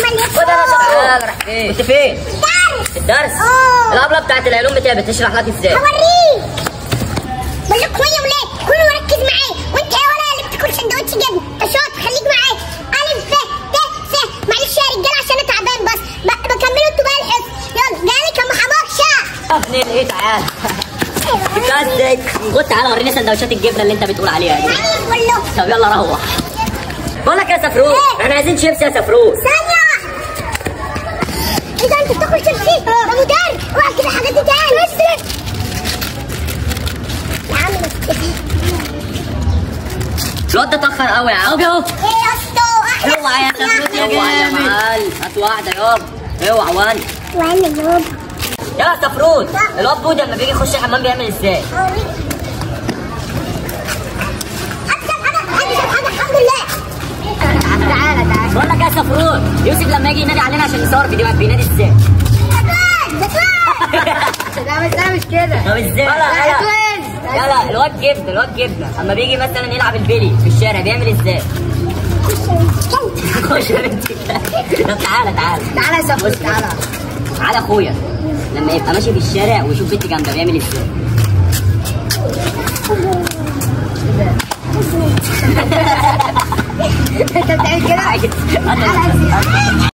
خد انا سفروت راح فين؟ كنت فين؟ درس الدرس اه. الابله بتاعت العلوم بتاعي بتشرح لك ازاي هوريك بقول لكم يا ولاد كله ركز معايا وانت يا ولا اللي بتاكل سندوتش جبنه شاطر خليك معايا الف ف ت س معلش يا رجاله عشان انا تعبان بس ب- بكملوا انتوا بقى الحصه يلا جالك يا ام حماقشه ابني ايه تعال جبتها ازاي؟ خد تعالى وريني سندوتشات الجبنه اللي انت بتقول عليها دي تعالي كله طب يلا روح بقول لك يا سفروت ايه؟ احنا عايزين شيبسي يا سفروت ثانيه ايه ده انت بتاكل شيبسي ده مدرب اوعى كده الحاجات دي تاني اسرق يا عم بس الواد ده اتاخر قوي يا قوي اهو ايه يا اسطى اوعى يا سفروت يا اوعى يا معلم هات واحده يابا اوعى وان وانا يابا يا سفروت الواد بودي لما بيجي يخش الحمام بيعمل ازاي؟ احسن حاجه احسن حاجه الحمد لله تعالى تعالى بقول لك يا سفروت يوسف لما يجي ينادي علينا عشان يصور فيديوهات بينادي ازاي؟ لا بس انا مش كده طب ازاي؟ لا، يلا توينز. يلا الواد جبنه الواد جبنه اما بيجي مثلا يلعب البيلي في الشارع بيعمل ازاي؟ خش يا بنتي طب تعالى تعالى تعالى يا سفروت بص، تعالى تعالى اخويا لما يبقى ماشي في الشارع ويشوف بنت جامده بيعمل ازاي؟ انت بتعمل كده عايز- أنا-